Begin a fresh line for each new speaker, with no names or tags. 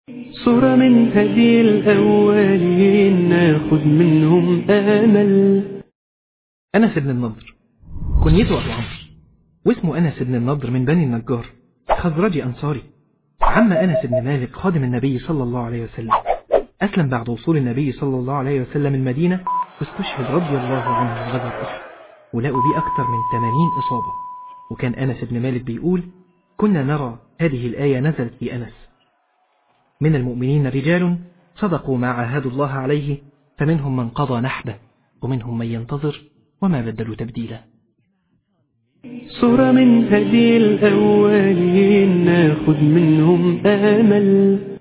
صورة من هدي الأولين ناخد منهم آمل
أنس بن النضر كنيته أبو عمرو واسمه أنس بن النضر من بني النجار خزرجي أنصاري عم أنس بن مالك خادم النبي صلى الله عليه وسلم أسلم بعد وصول النبي صلى الله عليه وسلم المدينة واستشهد رضي الله عنه في غزوة أحد ولقوا بيه أكثر من 80 إصابة وكان أنس بن مالك بيقول كنا نرى هذه الآية نزلت في أنس من المؤمنين رجال صدقوا ما عاهدوا الله عليه فمنهم من قضى نحبه ومنهم من ينتظر وما بدلوا تبديلا
صورة من هدي الأولين ناخد منهم آمل